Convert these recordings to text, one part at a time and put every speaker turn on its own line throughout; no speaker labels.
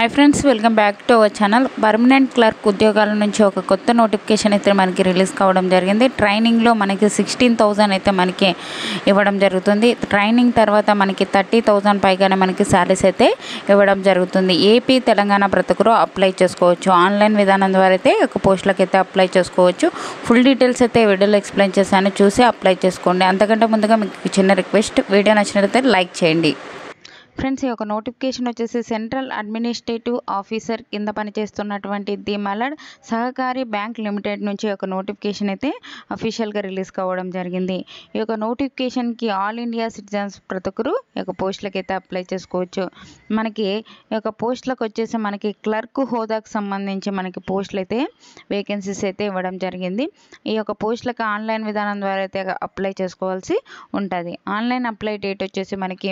hi friends welcome back to our channel permanent clerk ఉద్యోగాల నుంచి ఒక కొత్త నోటిఫికేషన్ అయితే మనకి రిలీజ్ కావడం జరిగింది ట్రైనింగ్లో మనకి సిక్స్టీన్ థౌజండ్ అయితే మనకి ఇవ్వడం జరుగుతుంది ట్రైనింగ్ తర్వాత మనకి థర్టీ థౌజండ్ పైగానే మనకి శాలరీస్ అయితే ఇవ్వడం జరుగుతుంది ఏపీ తెలంగాణ ప్రతి ఒక్కరు అప్లై చేసుకోవచ్చు ఆన్లైన్ విధానం ద్వారా అయితే ఒక పోస్టులకు అయితే అప్లై చేసుకోవచ్చు ఫుల్ డీటెయిల్స్ అయితే వీడియోలో ఎక్స్ప్లెయిన్ చేశాను చూసి అప్లై చేసుకోండి అంతకంటే ముందుగా మీకు చిన్న రిక్వెస్ట్ వీడియో నచ్చినట్లయితే లైక్ చేయండి ఫ్రెండ్స్ ఈ యొక్క నోటిఫికేషన్ వచ్చేసి సెంట్రల్ అడ్మినిస్ట్రేటివ్ ఆఫీసర్ కింద పనిచేస్తున్నటువంటి the Malad Sahakari Bank Limited నుంచి ఒక నోటిఫికేషన్ అయితే అఫీషియల్గా రిలీజ్ కావడం జరిగింది ఈ యొక్క నోటిఫికేషన్కి ఆల్ ఇండియా సిటిజన్స్ ప్రతి ఒక్కరు ఈ యొక్క పోస్టులకు అయితే అప్లై చేసుకోవచ్చు మనకి ఈ యొక్క పోస్టులకు వచ్చేసి మనకి క్లర్క్ హోదాకు సంబంధించి మనకి పోస్టులు అయితే వేకెన్సీస్ అయితే ఇవ్వడం జరిగింది ఈ యొక్క పోస్టులకు ఆన్లైన్ విధానం ద్వారా అయితే అప్లై చేసుకోవాల్సి ఉంటుంది ఆన్లైన్ అప్లై డేట్ వచ్చేసి మనకి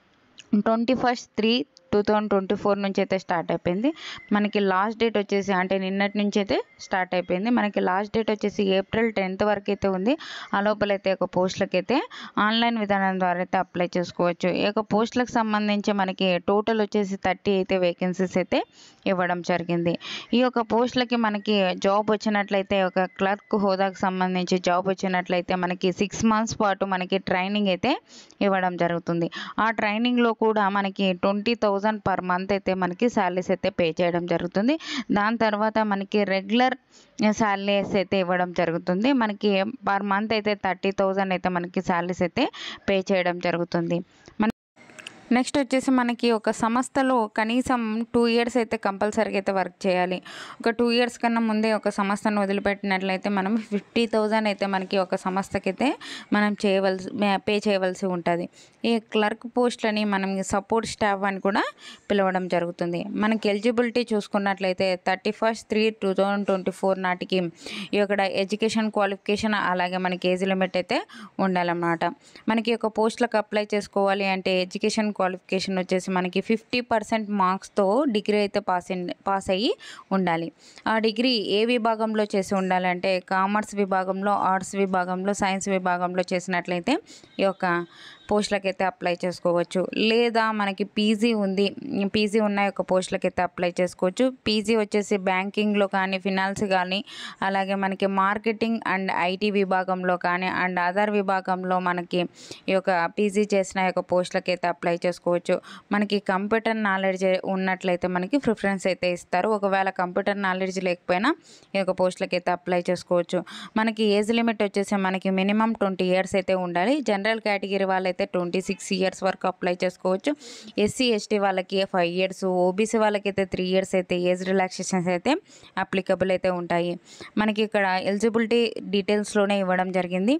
twenty first three two thousand twenty four నుంచి అయితే స్టార్ట్ అయిపోయింది మనకి లాస్ట్ డేట్ వచ్చేసి అంటే నిన్నటి నుంచి అయితే స్టార్ట్ అయిపోయింది మనకి లాస్ట్ డేట్ వచ్చేసి ఏప్రిల్ టెన్త్ వరకు అయితే ఉంది ఆ లోపలైతే ఒక పోస్టులకు అయితే ఆన్లైన్ విధానం ద్వారా అయితే అప్లై చేసుకోవచ్చు ఈ యొక్క పోస్టులకు సంబంధించి మనకి టోటల్ వచ్చేసి థర్టీ అయితే వేకెన్సీస్ అయితే ఇవ్వడం జరిగింది ఈ యొక్క పోస్టులకి మనకి జాబ్ వచ్చినట్లయితే ఒక క్లర్క్ హోదాకు సంబంధించి జాబ్ వచ్చినట్లయితే మనకి సిక్స్ మంత్స్ పాటు మనకి ట్రైనింగ్ అయితే ఇవ్వడం జరుగుతుంది ఆ ట్రైనింగ్లో కూడా మనకి ట్వంటీ థౌజండ్ పర్ మంత్ అయితే మనకి శాలరీస్ అయితే పే చేయడం జరుగుతుంది దాని తర్వాత మనకి రెగ్యులర్ శాలరీస్ అయితే ఇవ్వడం జరుగుతుంది మనకి పర్ మంత్ అయితే థర్టీ థౌజండ్ అయితే మనకి శాలరీస్ అయితే పే చేయడం జరుగుతుంది మన నెక్స్ట్ వచ్చేసి మనకి ఒక సంస్థలో కనీసం టూ ఇయర్స్ అయితే కంపల్సరీగా అయితే వర్క్ చేయాలి ఒక టూ ఇయర్స్ కన్నా ముందే ఒక సంస్థను వదిలిపెట్టినట్లయితే మనం ఫిఫ్టీ థౌజండ్ అయితే మనకి ఒక సంస్థకి అయితే మనం చేయవలసి పే చేయవలసి ఉంటుంది ఈ క్లర్క్ పోస్ట్లని మనం సపోర్ట్ స్టాఫ్ అని కూడా పిలవడం జరుగుతుంది మనకి ఎలిజిబిలిటీ చూసుకున్నట్లయితే thirty first three two thousand twenty four నాటికి ఈ యొక్క ఎడ్యుకేషన్ క్వాలిఫికేషన్ అలాగే మనకి ఏజ్ లిమిట్ అయితే ఉండాలన్నమాట మనకి ఒక పోస్టులకు అప్లై చేసుకోవాలి అంటే ఎడ్యుకేషన్ క్వాలిఫికేషన్ వచ్చేసి మనకి ఫిఫ్టీ పర్సెంట్ మార్క్స్తో డిగ్రీ అయితే పాస్ పాస్ అయ్యి ఉండాలి ఆ డిగ్రీ ఏ విభాగంలో చేసి ఉండాలంటే కామర్స్ విభాగంలో ఆర్ట్స్ విభాగంలో సైన్స్ విభాగంలో చేసినట్లయితే ఈ యొక్క పోస్టులకు అయితే అప్లై చేసుకోవచ్చు లేదా మనకి పీజీ ఉంది పీజీ ఉన్న యొక్క పోస్టులకు అయితే అప్లై చేసుకోవచ్చు పీజీ వచ్చేసి బ్యాంకింగ్లో కానీ ఫినాన్స్ కానీ అలాగే మనకి మార్కెటింగ్ అండ్ ఐటీ విభాగంలో కానీ అండ్ అదర్ విభాగంలో మనకి ఈ యొక్క పీజీ చేసిన యొక్క పోస్టులకు అయితే అప్లై చేసుకోవచ్చు మనకి కంప్యూటర్ నాలెడ్జ్ ఉన్నట్లయితే మనకి ప్రిఫరెన్స్ అయితే ఇస్తారు ఒకవేళ కంప్యూటర్ నాలెడ్జ్ లేకపోయినా ఈ యొక్క పోస్టులకు అయితే అప్లై చేసుకోవచ్చు మనకి ఏజ్ లిమిట్ వచ్చేసి మనకి మినిమం ట్వంటీ ఇయర్స్ అయితే ఉండాలి జనరల్ కేటగిరీ వాళ్ళైతే ట్వంటీ సిక్స్ ఇయర్స్ వరకు అప్లై చేసుకోవచ్చు ఎస్సీ ఎస్టీ వాళ్ళకి ఫైవ్ ఇయర్స్ ఓబీసీ వాళ్ళకి అయితే త్రీ ఇయర్స్ అయితే ఏజ్ రిలాక్సేషన్స్ అయితే అప్లికబుల్ అయితే ఉంటాయి మనకి ఇక్కడ ఎలిజిబిలిటీ డీటెయిల్స్లోనే ఇవ్వడం జరిగింది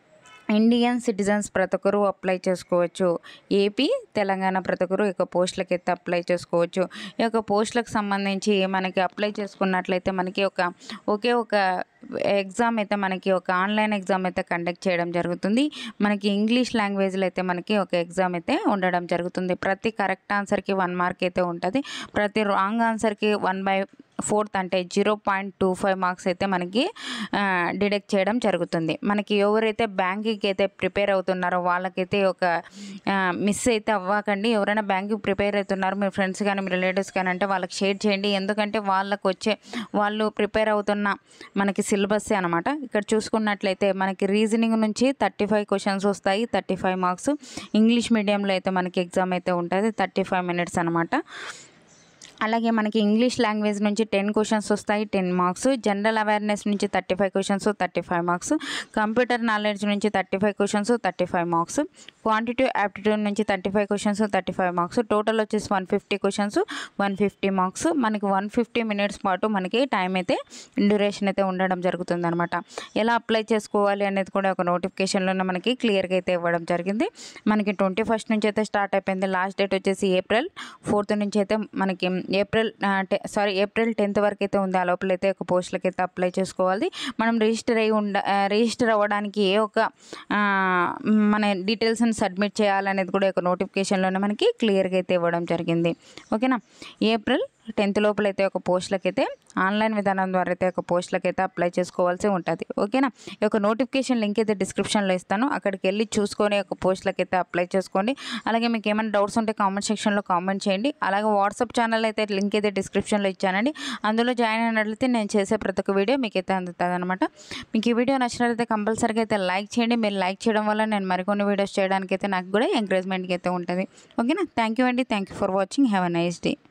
ఇండియన్ సిటిజన్స్ ప్రతి ఒక్కరు అప్లై చేసుకోవచ్చు ఏపీ తెలంగాణ ప్రతి ఒక్కరు ఈ యొక్క పోస్టులకి అయితే అప్లై చేసుకోవచ్చు ఈ యొక్క పోస్టులకు సంబంధించి మనకి అప్లై చేసుకున్నట్లయితే మనకి ఒక ఒకే ఒక ఎగ్జామ్ అయితే మనకి ఒక ఆన్లైన్ ఎగ్జామ్ అయితే కండక్ట్ చేయడం జరుగుతుంది మనకి ఇంగ్లీష్ లాంగ్వేజ్లో అయితే మనకి ఒక ఎగ్జామ్ అయితే ఉండడం జరుగుతుంది ప్రతి కరెక్ట్ ఆన్సర్కి వన్ మార్క్ అయితే ఉంటుంది ప్రతి రాంగ్ ఆన్సర్కి వన్ బై ఫోర్త్ అంటే zero point two five marks అయితే మనకి డిడక్ట్ చేయడం జరుగుతుంది మనకి ఎవరైతే బ్యాంకింగ్కి అయితే ప్రిపేర్ అవుతున్నారో వాళ్ళకైతే ఒక మిస్ అయితే అవ్వకండి ఎవరైనా బ్యాంకింగ్ ప్రిపేర్ అవుతున్నారో మీ ఫ్రెండ్స్ కానీ మీ రిలేటివ్స్ కానీ అంటే వాళ్ళకి షేర్ చేయండి ఎందుకంటే వాళ్ళకు వచ్చే వాళ్ళు ప్రిపేర్ అవుతున్న మనకి సిలబస్ అనమాట ఇక్కడ చూసుకున్నట్లయితే మనకి రీజనింగ్ నుంచి థర్టీ ఫైవ్ క్వశ్చన్స్ వస్తాయి థర్టీ ఫైవ్ మార్క్స్ ఇంగ్లీష్ మీడియంలో అయితే మనకి ఎగ్జామ్ అయితే ఉంటుంది థర్టీ ఫైవ్ మినిట్స్ అనమాట అలాగే మనకి ఇంగ్లీష్ లాంగ్వేజ్ నుంచి టెన్ క్వశ్చన్స్ వస్తాయి టెన్ మార్క్స్ జనరల్ అవేర్నెస్ నుంచి thirty five questions thirty five marks computer knowledge నుంచి thirty five questions thirty five marks quantitative aptitude నుంచి thirty five questions thirty five marks total వచ్చేసి one fifty questions one fifty marks మనకి one fifty minutes పాటు మనకి time అయితే duration అయితే ఉండడం జరుగుతుంది అనమాట ఎలా అప్లై చేసుకోవాలి అనేది కూడా ఒక నోటిఫికేషన్లోనే మనకి క్లియర్గా అయితే ఇవ్వడం జరిగింది మనకి ట్వంటీ ఫస్ట్ నుంచి అయితే స్టార్ట్ అయిపోయింది లాస్ట్ డేట్ వచ్చేసి ఏప్రిల్ ఫోర్త్ నుంచి అయితే మనకి ఏప్రిల్ సారీ ఏప్రిల్ టెన్త్ వరకు అయితే ఉంది ఆ లోపల అయితే ఒక పోస్టులకి అయితే అప్లై చేసుకోవాలి మనం రిజిస్టర్ అయ్యి ఉండ రిజిస్టర్ అవ్వడానికి ఏ ఒక మన డీటెయిల్స్ని సబ్మిట్ చేయాలనేది కూడా ఒక నోటిఫికేషన్లోనే మనకి క్లియర్గా అయితే ఇవ్వడం జరిగింది ఓకేనా ఏప్రిల్ టెన్త్ లోపల అయితే ఒక పోస్టులకి అయితే ఆన్లైన్ విధానం ద్వారా అయితే ఒక పోస్టులకి అయితే అప్లై చేసుకోవాల్సి ఉంటుంది ఓకేనా ఈ యొక్క నోటిఫికేషన్ లింక్ అయితే డిస్క్రిప్షన్లో ఇస్తాను అక్కడికి వెళ్ళి చూసుకొని ఒక పోస్టులకి అయితే అప్లై చేసుకోండి అలాగే మీకు ఏమైనా డౌట్స్ ఉంటే కామెంట్ సెక్షన్లో కామెంట్ చేయండి అలాగే వాట్సాప్ ఛానల్ అయితే లింక్ అయితే డిస్క్రిప్షన్లో ఇచ్చానండి అందులో జాయిన్ అయినట్లయితే నేను చేసే ప్రతి ఒక్క వీడియో మీకు అయితే అందుతుంది అనమాట మీకు ఈ వీడియో నచ్చినట్లయితే కంపల్సరీగా అయితే లైక్ చేయండి మీరు లైక్ చేయడం వల్ల నేను మరికొన్ని వీడియోస్ చేయడానికి అయితే నాకు కూడా ఎంకరేజ్మెంట్కి అయితే ఉంటుంది ఓకేనా థ్యాంక్ యూ అండి thank you for watching have a nice day